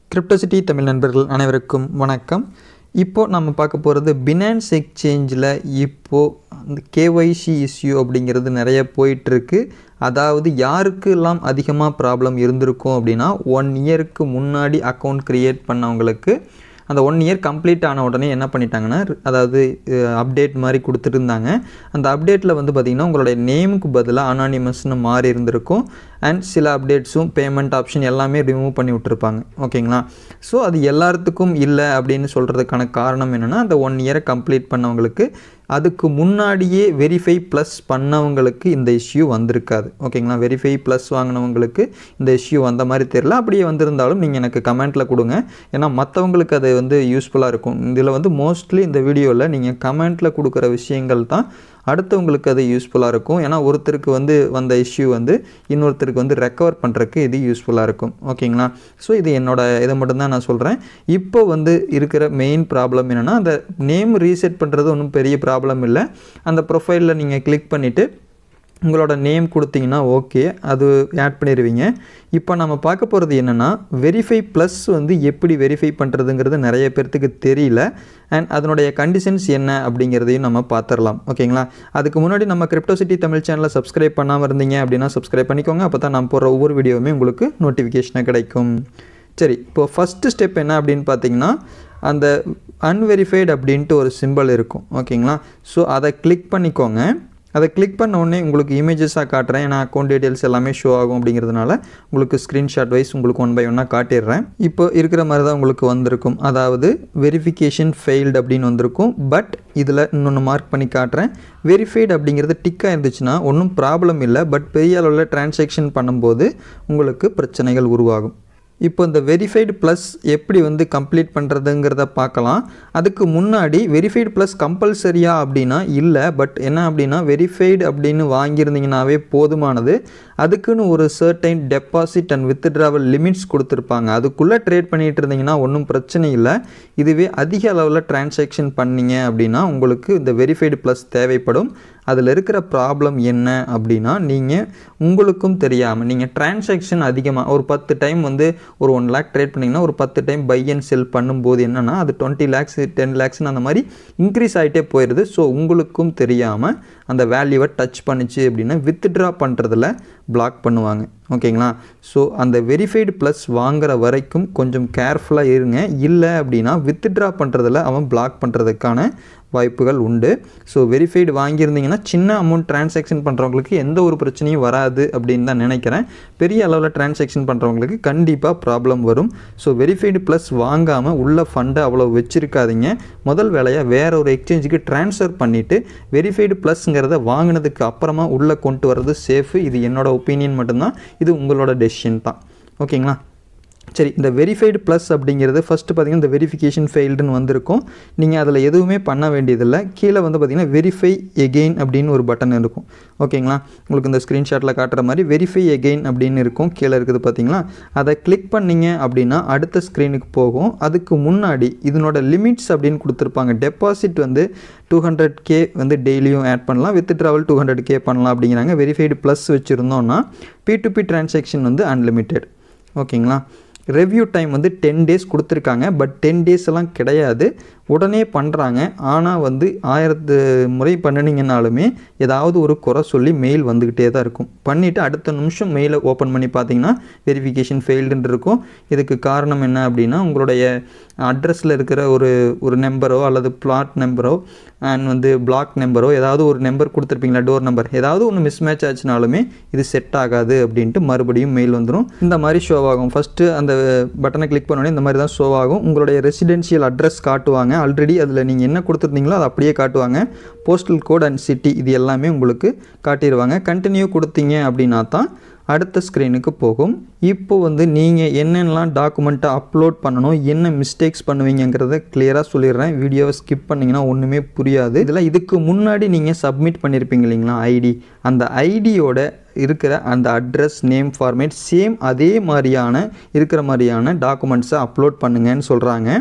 Crypto City Tamil நண்பர்கள் அனைவருக்கும் வணக்கம் இப்போது நம்ம பார்க்க போகிறது பினான்ஸ் எக்ஸ்சேஞ்சில் இப்போது அந்த கேஒய்சி இஷ்யூ அப்படிங்கிறது நிறைய போயிட்டுருக்கு அதாவது யாருக்கெல்லாம் அதிகமாக ப்ராப்ளம் இருந்திருக்கும் அப்படின்னா ஒன் இயருக்கு முன்னாடி அக்கௌண்ட் க்ரியேட் பண்ணவங்களுக்கு அந்த ஒன் இயர் கம்ப்ளீட் ஆன உடனே என்ன பண்ணிட்டாங்கன்னா அதாவது அப்டேட் மாதிரி கொடுத்துருந்தாங்க அந்த அப்டேட்டில் வந்து பார்த்திங்கன்னா உங்களுடைய நேமுக்கு பதிலாக அனானிமஸ்னு மாறி இருந்திருக்கும் அண்ட் சில அப்டேட்ஸும் பேமெண்ட் ஆப்ஷன் எல்லாமே ரிமூவ் பண்ணி விட்டுருப்பாங்க ஓகேங்களா ஸோ அது எல்லாத்துக்கும் இல்லை அப்படின்னு சொல்கிறதுக்கான காரணம் என்னென்னா அந்த ஒன் இயரை கம்ப்ளீட் பண்ணவங்களுக்கு அதுக்கு முன்னாடியே வெரிஃபை ப்ளஸ் பண்ணவங்களுக்கு இந்த இஷ்யூ வந்திருக்காது ஓகேங்களா வெரிஃபை ப்ளஸ் வாங்கினவங்களுக்கு இந்த இஷ்யூ வந்த மாதிரி தெரில அப்படியே வந்திருந்தாலும் நீங்கள் எனக்கு கமெண்ட்டில் கொடுங்க ஏன்னா மற்றவங்களுக்கு அது வந்து யூஸ்ஃபுல்லாக இருக்கும் இதில் வந்து மோஸ்ட்லி இந்த வீடியோவில் நீங்கள் கமெண்ட்டில் கொடுக்குற விஷயங்கள் தான் அடுத்தவங்களுக்கு அது யூஸ்ஃபுல்லாக இருக்கும் ஏன்னா ஒருத்தருக்கு வந்து வந்த இஷ்யூ வந்து இன்னொருத்தருக்கு வந்து ரெக்கவர் பண்ணுறதுக்கு இது யூஸ்ஃபுல்லாக இருக்கும் ஓகேங்களா ஸோ இது என்னோட இதை மட்டும்தான் நான் சொல்கிறேன் இப்போ வந்து இருக்கிற மெயின் ப்ராப்ளம் என்னென்னா அந்த நேம் ரீசெட் பண்ணுறது ஒன்றும் பெரிய ப்ராப்ளம் இல்லை அந்த ப்ரொஃபைலில் நீங்கள் கிளிக் பண்ணிவிட்டு உங்களோட நேம் கொடுத்தீங்கன்னா ஓகே அது ஆட் பண்ணிடுவீங்க இப்போ நம்ம பார்க்க போகிறது என்னென்னா வெரிஃபை ப்ளஸ் வந்து எப்படி வெரிஃபை பண்ணுறதுங்கிறது நிறைய பேர்த்துக்கு தெரியல அண்ட் அதனுடைய கண்டிஷன்ஸ் என்ன அப்படிங்கிறதையும் நம்ம பார்த்துடலாம் ஓகேங்களா அதுக்கு முன்னாடி நம்ம கிரிப்டோசிட்டி தமிழ் சேனலை சப்ஸ்கிரைப் பண்ணாமல் இருந்தீங்க அப்படின்னா சப்ஸ்கிரைப் பண்ணிக்கோங்க அப்போ தான் நான் போடுற ஒவ்வொரு வீடியோவுமே உங்களுக்கு நோட்டிஃபிகேஷனாக கிடைக்கும் சரி இப்போது ஃபஸ்ட்டு ஸ்டெப் என்ன அப்படின்னு பார்த்தீங்கன்னா அந்த அன்வெரிஃபைடு அப்படின்ட்டு ஒரு சிம்பிள் இருக்கும் ஓகேங்களா ஸோ அதை கிளிக் பண்ணிக்கோங்க அதை கிளிக் பண்ண உடனே உங்களுக்கு இமேஜஸாக காட்டுறேன் ஏன்னா அக்கௌண்ட் டீட்டெயில்ஸ் எல்லாமே ஷோ ஆகும் அப்படிங்கிறதுனால உங்களுக்கு ஸ்க்ரீன்ஷாட் வைஸ் உங்களுக்கு ஒன் பை ஒன்னாக காட்டிடுறேன் இப்போ இருக்கிற மாதிரி தான் உங்களுக்கு வந்திருக்கும் அதாவது வெரிஃபிகேஷன் ஃபெயில்டு அப்படின்னு வந்திருக்கும் பட் இதில் இன்னொன்று மார்க் பண்ணி காட்டுறேன் வெரிஃபைடு அப்படிங்கிறது டிக்காக இருந்துச்சுன்னா ஒன்றும் ப்ராப்ளம் இல்லை பட் பெரிய அளவில் டிரான்சாக்ஷன் பண்ணும்போது உங்களுக்கு பிரச்சனைகள் உருவாகும் இப்போ இந்த வெரிஃபைடு ப்ளஸ் எப்படி வந்து கம்ப்ளீட் பண்ணுறதுங்கிறத பார்க்கலாம் அதுக்கு முன்னாடி வெரிஃபைடு ப்ளஸ் கம்பல்சரியா அப்படின்னா இல்லை பட் என்ன அப்படின்னா வெரிஃபைடு அப்படின்னு வாங்கியிருந்தீங்கன்னாவே போதுமானது அதுக்குன்னு ஒரு certain deposit and withdrawal limits கொடுத்துருப்பாங்க அதுக்குள்ளே ட்ரேட் பண்ணிகிட்டு இருந்தீங்கன்னா ஒன்றும் பிரச்சனை இல்லை இதுவே அதிக அளவில் டிரான்சாக்ஷன் பண்ணீங்க அப்படின்னா உங்களுக்கு இந்த வெரிஃபைடு ப்ளஸ் தேவைப்படும் அதில் இருக்கிற ப்ராப்ளம் என்ன அப்படின்னா நீங்கள் உங்களுக்கும் தெரியாமல் நீங்கள் டிரான்சாக்ஷன் அதிகமாக ஒரு பத்து டைம் வந்து ஒரு ஒன் லேக் ட்ரேட் பண்ணிங்கன்னா ஒரு பத்து டைம் பை அண்ட் செல் பண்ணும்போது என்னென்னா அது டுவெண்ட்டி லேக்ஸ் டென் லேக்ஸ்னு அந்த மாதிரி இன்க்ரீஸ் ஆகிட்டே போயிடுது ஸோ உங்களுக்கும் தெரியாமல் அந்த வேல்யூவை டச் பண்ணிச்சு அப்படின்னா வித்ட்ரா பண்ணுறதுல பிளாக் பண்ணுவாங்க ஓகேங்களா ஸோ அந்த வெரிஃபைடு ப்ளஸ் வாங்குற வரைக்கும் கொஞ்சம் கேர்ஃபுல்லாக இருங்க இல்லை அப்படின்னா வித்ட்ரா பண்ணுறதுல அவன் பிளாக் பண்ணுறதுக்கான வாய்ப்புகள் உண்டு ஸோ வெரிஃபைடு வாங்கியிருந்தீங்கன்னா சின்ன அமௌண்ட் டிரான்சாக்ஷன் பண்ணுறவங்களுக்கு எந்த ஒரு பிரச்சனையும் வராது அப்படின்னு தான் நினைக்கிறேன் பெரிய அளவில் டிரான்சாக்ஷன் பண்ணுறவங்களுக்கு கண்டிப்பாக ப்ராப்ளம் வரும் ஸோ வெரிஃபைடு ப்ளஸ் வாங்காமல் உள்ள ஃபண்டை அவ்வளோ வச்சுருக்காதீங்க முதல் வேலையாக வேற ஒரு எக்ஸ்சேஞ்சுக்கு ட்ரான்ஸ்ஃபர் பண்ணிவிட்டு வெரிஃபைடு ப்ளஸ்ங்கிறத வாங்கினதுக்கு அப்புறமா உள்ளே கொண்டு வர்றது சேஃபு இது என்னோட ஒப்பீனியன் மட்டும்தான் இது உங்களோட டெசிஷன் தான் ஓகேங்களா சரி இந்த வெரிஃபைடு ப்ளஸ் அப்படிங்கிறது ஃபஸ்ட்டு பார்த்திங்கன்னா இந்த வெரிஃபிகேஷன் ஃபெயில்டுன்னு வந்திருக்கும் நீங்கள் அதில் எதுவுமே பண்ண வேண்டியதில்லை கீழே வந்து பார்த்திங்கன்னா வெரிஃபை எகெயின் அப்படின்னு ஒரு பட்டன் இருக்கும் ஓகேங்களா உங்களுக்கு இந்த ஸ்க்ரீன்ஷாட்டில் காட்டுற மாதிரி வெரிஃபை எகெயின் அப்படின்னு இருக்கும் கீழே இருக்குது பார்த்தீங்களா அதை கிளிக் பண்ணிங்க அப்படின்னா அடுத்த ஸ்க்ரீனுக்கு போகும் அதுக்கு முன்னாடி இதனோட லிமிட்ஸ் அப்படின்னு கொடுத்துருப்பாங்க டெபாசிட் வந்து டூ ஹண்ட்ரட் கே வந்து டெய்லியும் ஆட் பண்ணலாம் withdrawal two hundred K பண்ணலாம் அப்படிங்கிறாங்க வெரிஃபைடு ப்ளஸ் வச்சுருந்தோன்னா பி டு பி டிரான்சாக்ஷன் வந்து அன்லிமிட்டெட் ஓகேங்களா ரெவ்யூ டைம் வந்து டென் டேஸ் கொடுத்துருக்காங்க பட் டென் டேஸ் எல்லாம் கிடையாது உடனே பண்ணுறாங்க ஆனால் வந்து ஆயிரத்து முறை பண்ணினீங்கனாலுமே ஏதாவது ஒரு குறை சொல்லி மெயில் வந்துக்கிட்டே தான் இருக்கும் பண்ணிவிட்டு அடுத்த நிமிஷம் மெயிலை ஓப்பன் பண்ணி பார்த்தீங்கன்னா வெரிஃபிகேஷன் ஃபெயில்டுன்னு இருக்கும் இதுக்கு காரணம் என்ன அப்படின்னா உங்களுடைய அட்ரஸில் இருக்கிற ஒரு ஒரு நம்பரோ அல்லது பிளாட் நம்பரோ அண்ட் வந்து பிளாக் நம்பரோ ஏதாவது ஒரு நம்பர் கொடுத்துருப்பீங்களா டோர் நம்பர் ஏதாவது ஒன்று மிஸ் மேட்ச் ஆச்சுனாலுமே இது செட் ஆகாது அப்படின்ட்டு மறுபடியும் மெயில் வந்துடும் இந்த மாதிரி ஷோ ஆகும் ஃபஸ்ட்டு அந்த பட்டனை கிளிக் பண்ணோடனே இந்த மாதிரி தான் ஷோ ஆகும் உங்களுடைய ரெசிடென்ஷியல் அட்ரஸ் காட்டுவாங்க ஆல்ரெடி அதில் நீங்கள் என்ன கொடுத்துருந்தீங்களோ அதை அப்படியே காட்டுவாங்க போஸ்டல் கோட் அண்ட் சிட்டி இது எல்லாமே உங்களுக்கு காட்டிடுவாங்க கண்டினியூ கொடுத்தீங்க அப்படின்னா தான் அடுத்த ஸ்க்ரீனுக்கு போகும் இப்போ வந்து நீங்கள் என்னென்னலாம் டாக்குமெண்ட்டை அப்லோட் பண்ணணும் என்ன மிஸ்டேக்ஸ் பண்ணுவீங்கிறத கிளியராக சொல்லிடுறேன் வீடியோவை ஸ்கிப் பண்ணிங்கன்னா ஒன்றுமே புரியாது இதில் இதுக்கு முன்னாடி நீங்கள் சப்மிட் பண்ணியிருப்பீங்க இல்லைங்களா ஐடி அந்த ஐடியோட இருக்கிற அந்த அட்ரஸ் நேம் ஃபார்மேட் சேம் அதே மாதிரியான இருக்கிற மாதிரியான டாக்குமெண்ட்ஸை அப்லோட் பண்ணுங்கன்னு சொல்கிறாங்க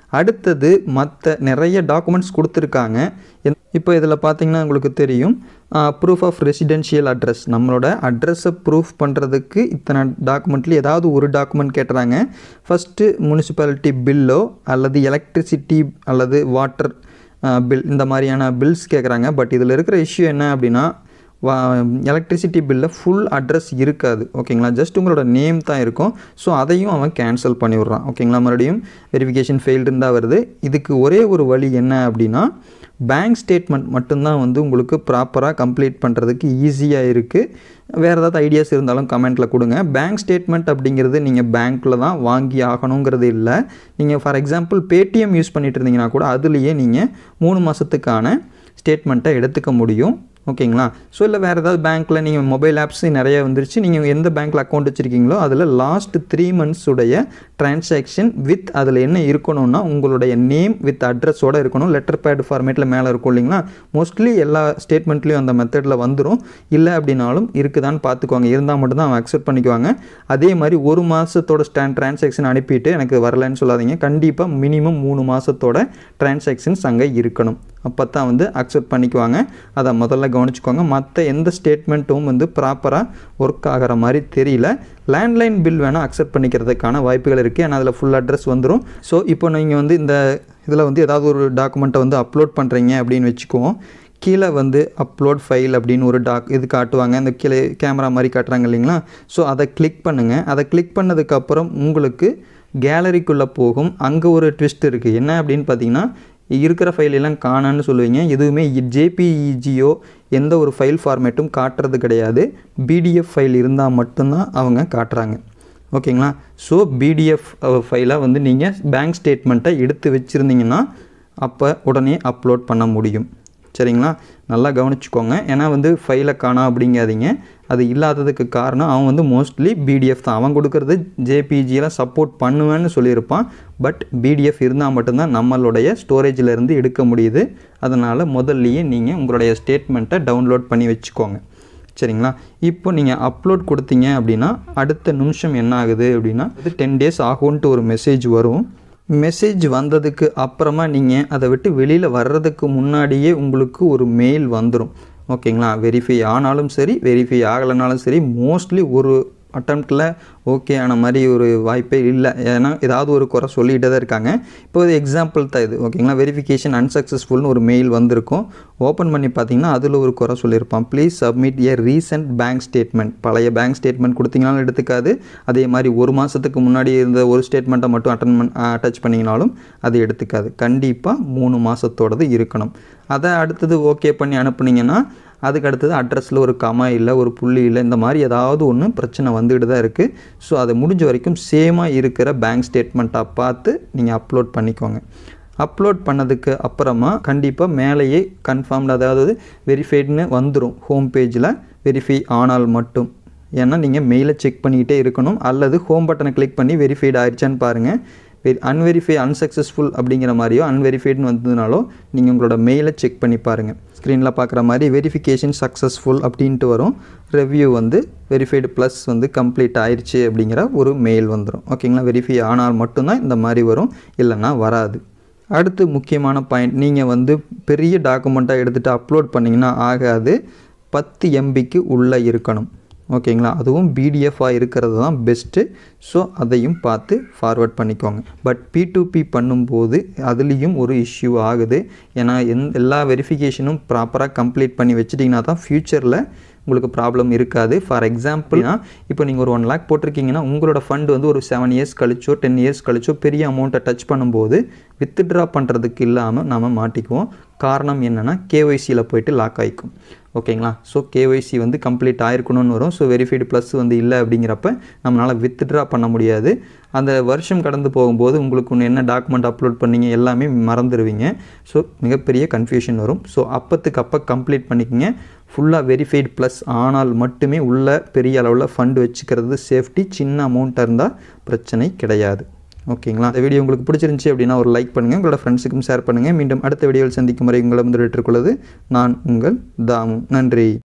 அடுத்தது மற்ற நிறைய டாக்குமெண்ட்ஸ் கொடுத்துருக்காங்க இப்போ இதில் பார்த்தீங்கன்னா உங்களுக்கு தெரியும் ப்ரூஃப் ஆஃப் ரெசிடென்ஷியல் அட்ரஸ் நம்மளோட அட்ரஸை ப்ரூஃப் பண்ணுறதுக்கு இத்தனை டாக்குமெண்ட்லேயும் ஏதாவது ஒரு டாக்குமெண்ட் கேட்டுறாங்க ஃபஸ்ட்டு முனிசிபாலிட்டி பில்லோ அல்லது எலக்ட்ரிசிட்டி அல்லது வாட்டர் பில் இந்த மாதிரியான பில்ஸ் கேட்குறாங்க பட் இதில் இருக்கிற இஷ்யூ என்ன அப்படின்னா வா எலக்ட்ரிசிட்டி பில்லில் ஃபுல் அட்ரஸ் இருக்காது ஓகேங்களா ஜஸ்ட் உங்களோட நேம் தான் இருக்கும் ஸோ அதையும் அவன் கேன்சல் பண்ணி விட்றான் ஓகேங்களா மறுபடியும் வெரிஃபிகேஷன் ஃபெயில்டுன்னு தான் வருது இதுக்கு ஒரே ஒரு வழி என்ன அப்படின்னா பேங்க் ஸ்டேட்மெண்ட் மட்டும்தான் வந்து உங்களுக்கு ப்ராப்பராக கம்ப்ளீட் பண்ணுறதுக்கு ஈஸியாக இருக்குது வேறு ஏதாவது ஐடியாஸ் இருந்தாலும் கமெண்ட்டில் கொடுங்க பேங்க் ஸ்டேட்மெண்ட் அப்படிங்கிறது நீங்கள் பேங்க்கில் தான் வாங்கி ஆகணுங்கிறது இல்லை நீங்கள் ஃபார் எக்ஸாம்பிள் பேடிஎம் யூஸ் பண்ணிட்டு இருந்தீங்கன்னா கூட அதுலேயே நீங்கள் மூணு மாதத்துக்கான ஸ்டேட்மெண்ட்டை எடுத்துக்க முடியும் ஓகேங்களா ஸோ இல்லை வேறு ஏதாவது பேங்க்கில் நீங்கள் மொபைல் ஆப்ஸ் நிறைய வந்துருச்சு நீங்கள் எந்த பேங்க்கில் அக்கௌண்ட் வச்சுருக்கீங்களோ அதில் லாஸ்ட் த்ரீ மந்த்ஸுடைய டிரான்சாக்ஷன் வித் அதில் என்ன இருக்கணும்னா உங்களுடைய நேம் வித் அட்ரஸோடு இருக்கணும் லெட்டர் பேட் ஃபார்மேட்டில் மேலே இருக்கும் இல்லைங்களா மோஸ்ட்லி எல்லா ஸ்டேட்மெண்ட்லேயும் அந்த மெத்தடில் வந்துடும் இல்லை அப்படின்னாலும் இருக்குதான்னு பார்த்துக்குவாங்க இருந்தால் மட்டும்தான் அவங்க அக்செப்ட் பண்ணிக்குவாங்க அதே மாதிரி ஒரு மாதத்தோட ஸ்டாண்ட் டிரான்சாக்ஷன் அனுப்பிட்டு எனக்கு வரலன்னு சொல்லாதீங்க கண்டிப்பாக மினிமம் மூணு மாதத்தோட டிரான்சாக்ஷன்ஸ் அங்கே இருக்கணும் அப்போ தான் வந்து அக்செப்ட் பண்ணிக்குவாங்க அதை முதல்ல கவனிச்சுக்கோங்க மற்ற எந்த ஸ்டேட்மெண்ட்டும் வந்து ப்ராப்பராக ஒர்க் ஆகிற மாதிரி தெரியல லேண்ட்லைன் பில் வேணால் அக்செப்ட் பண்ணிக்கிறதுக்கான வாய்ப்புகள் இருக்குது ஏன்னா அதில் ஃபுல் அட்ரஸ் வந்துடும் ஸோ இப்போ நீங்கள் வந்து இந்த இதில் வந்து ஏதாவது ஒரு டாக்குமெண்ட்டை வந்து அப்லோட் பண்ணுறீங்க அப்படின்னு வச்சுக்குவோம் கீழே வந்து அப்லோட் ஃபைல் அப்படின்னு ஒரு டாக் இது காட்டுவாங்க இந்த கீழே கேமரா மாதிரி காட்டுறாங்க இல்லைங்களா ஸோ அதை கிளிக் பண்ணுங்கள் அதை கிளிக் பண்ணதுக்கப்புறம் உங்களுக்கு கேலரிக்குள்ளே போகும் அங்கே ஒரு ட்விஸ்ட் இருக்குது என்ன அப்படின்னு பார்த்தீங்கன்னா இருக்கிற ஃபைல் எல்லாம் காணான்னு சொல்லுவீங்க எதுவுமே ஜேபிஇஜியோ எந்த ஒரு ஃபைல் ஃபார்மேட்டும் காட்டுறது கிடையாது பிடிஎஃப் ஃபைல் இருந்தால் மட்டும்தான் அவங்க காட்டுறாங்க ஓகேங்களா ஸோ பிடிஎஃப் ஃபைலாக வந்து நீங்கள் பேங்க் ஸ்டேட்மெண்ட்டை எடுத்து வச்சுருந்தீங்கன்னா அப்போ உடனே அப்லோட் பண்ண முடியும் சரிங்களா நல்லா கவனிச்சுக்கோங்க ஏன்னா வந்து ஃபைலை காணா அப்படிங்காதீங்க அது இல்லாததுக்கு காரணம் அவன் வந்து மோஸ்ட்லி பிடிஎஃப் தான் அவன் கொடுக்குறது ஜேபிஜியில் சப்போர்ட் பண்ணுவேன்னு சொல்லியிருப்பான் பட் பிடிஎஃப் இருந்தால் மட்டும்தான் நம்மளுடைய ஸ்டோரேஜில் இருந்து எடுக்க முடியுது அதனால் முதல்லையே நீங்கள் உங்களுடைய ஸ்டேட்மெண்ட்டை டவுன்லோட் பண்ணி வச்சுக்கோங்க சரிங்களா இப்போ நீங்கள் அப்லோட் கொடுத்தீங்க அப்படின்னா அடுத்த நிமிஷம் என்ன ஆகுது அப்படின்னா இது டென் டேஸ் ஆகும்ன்ட்டு ஒரு மெசேஜ் வரும் மெசேஜ் வந்ததுக்கு அப்புறமா நீங்கள் அதை விட்டு வெளியில் வர்றதுக்கு முன்னாடியே உங்களுக்கு ஒரு மெயில் வந்துடும் ஓகேங்களா வெரிஃபை ஆனாலும் சரி வெரிஃபை ஆகலைனாலும் சரி மோஸ்ட்லி ஒரு அட்டம்ப்டில் ஓகே ஆன மாதிரி ஒரு வாய்ப்பே இல்லை ஏன்னா ஏதாவது ஒரு குறை சொல்லிகிட்டே தான் இருக்காங்க இப்போ ஒரு எக்ஸாம்பிள் தான் இது ஓகேங்களா வெரிஃபிகேஷன் அன்சக்ஸஸ்ஃபுல்னு ஒரு மெயில் வந்திருக்கும் ஓப்பன் பண்ணி பார்த்தீங்கன்னா அதில் ஒரு குறை சொல்லியிருப்பான் please submit a recent bank statement பழைய பேங்க் ஸ்டேட்மெண்ட் கொடுத்தீங்கனாலும் எடுத்துக்காது அதே மாதிரி ஒரு மாதத்துக்கு முன்னாடி இருந்த ஒரு ஸ்டேட்மெண்ட்டை மட்டும் அட்டன் பண் அட்டாச் பண்ணிங்கனாலும் அது எடுத்துக்காது கண்டிப்பாக மூணு மாதத்தோடது இருக்கணும் அதை அடுத்தது ஓகே பண்ணி அனுப்புனீங்கன்னா அதுக்கு அடுத்தது அட்ரஸில் ஒரு கமா இல்லை ஒரு புள்ளி இல்லை இந்த மாதிரி ஏதாவது ஒன்று பிரச்சனை வந்துக்கிட்டு தான் இருக்குது ஸோ அதை முடிஞ்ச வரைக்கும் சேமாக இருக்கிற பேங்க் ஸ்டேட்மெண்ட்டாக பார்த்து நீங்கள் அப்லோட் பண்ணிக்கோங்க அப்லோட் பண்ணதுக்கு அப்புறமா கண்டிப்பாக மேலேயே கன்ஃபார்ம்டு அதாவது வெரிஃபைடுன்னு வந்துடும் ஹோம் பேஜில் வெரிஃபை ஆனால் மட்டும் ஏன்னா நீங்கள் மெயிலை செக் பண்ணிக்கிட்டே இருக்கணும் அல்லது ஹோம் பட்டனை கிளிக் பண்ணி வெரிஃபைடு ஆயிடுச்சான்னு பாருங்கள் வெரி அன்வெரிஃபை அன்சக்ஸஸ்ஃபுல் அப்படிங்கிற மாதிரியோ அன்வெரிஃபைடுன்னு வந்ததுனாலோ நீங்கள் உங்களோட மெயிலை செக் பண்ணி பாருங்கள் ஸ்க்ரீனில் பார்க்குற மாதிரி வெரிஃபிகேஷன் சக்ஸஸ்ஃபுல் அப்படின்ட்டு வரும் ரிவ்யூ வந்து வெரிஃபைடு ப்ளஸ் வந்து கம்ப்ளீட் ஆயிடுச்சு அப்படிங்கிற ஒரு மெயில் வந்துடும் ஓகேங்களா வெரிஃபை ஆனால் மட்டும்தான் இந்த மாதிரி வரும் இல்லைன்னா வராது அடுத்து முக்கியமான பாயிண்ட் நீங்கள் வந்து பெரிய டாக்குமெண்ட்டாக எடுத்துகிட்டு அப்லோட் பண்ணிங்கன்னா ஆகாது பத்து எம்பிக்கு உள்ளே இருக்கணும் ஓகேங்களா அதுவும் பிடிஎஃபாக இருக்கிறது தான் பெஸ்ட்டு ஸோ அதையும் பார்த்து ஃபார்வர்ட் பண்ணிக்கோங்க பட் பி டு பி பண்ணும்போது அதுலேயும் ஒரு இஷ்யூ ஆகுது ஏன்னா எந் எல்லா வெரிஃபிகேஷனும் ப்ராப்பராக கம்ப்ளீட் பண்ணி வச்சிட்டிங்கன்னா தான் ஃப்யூச்சரில் உங்களுக்கு ப்ராப்ளம் இருக்காது ஃபார் எக்ஸாம்பிள்னா இப்போ நீங்கள் ஒரு ஒன் லேக் போட்டிருக்கீங்கன்னா உங்களோட ஃபண்ட் வந்து ஒரு செவன் இயர்ஸ் கழிச்சோ டென் இயர்ஸ் கழிச்சோ பெரிய அமௌண்ட்டை டச் பண்ணும்போது வித்ட்ரா பண்ணுறதுக்கு இல்லாமல் நாம் மாட்டிக்குவோம் காரணம் என்னென்னா கேஒய்சியில் போயிட்டு லாக் ஆகிக்கும் ஓகேங்களா ஸோ கேஒய்சி வந்து கம்ப்ளீட் ஆயிருக்கணும்னு வரும் ஸோ வெரிஃபைடு ப்ளஸ் வந்து இல்லை அப்படிங்கிறப்ப நம்மளால் வித்ட்ரா பண்ண முடியாது அந்த வருஷம் கடந்து போகும்போது உங்களுக்கு ஒன்று என்ன டாக்குமெண்ட் அப்லோட் பண்ணீங்க எல்லாமே மறந்துடுவீங்க ஸோ மிகப்பெரிய கன்ஃபியூஷன் வரும் ஸோ அப்பத்துக்கு அப்போ கம்ப்ளீட் பண்ணிக்கங்க ஃபுல்லாக வெரிஃபைடு ப்ளஸ் ஆனால் மட்டுமே உள்ள பெரிய அளவில் ஃபண்ட் வச்சுக்கிறது சேஃப்டி சின்ன அமௌண்ட்டாக இருந்தால் பிரச்சனை கிடையாது ஓகேங்களா இந்த வீடியோ உங்களுக்கு பிடிச்சிருந்துச்சி அப்படின்னா ஒரு லைக் பண்ணுங்கள் உங்களோட ஃப்ரெண்ட்ஸுக்கும் ஷேர் பண்ணுங்கள் மீண்டும் அடுத்த வீடியோவில் சந்திக்கும் வரை உங்களை வந்து நான் உங்கள் தாமு நன்றி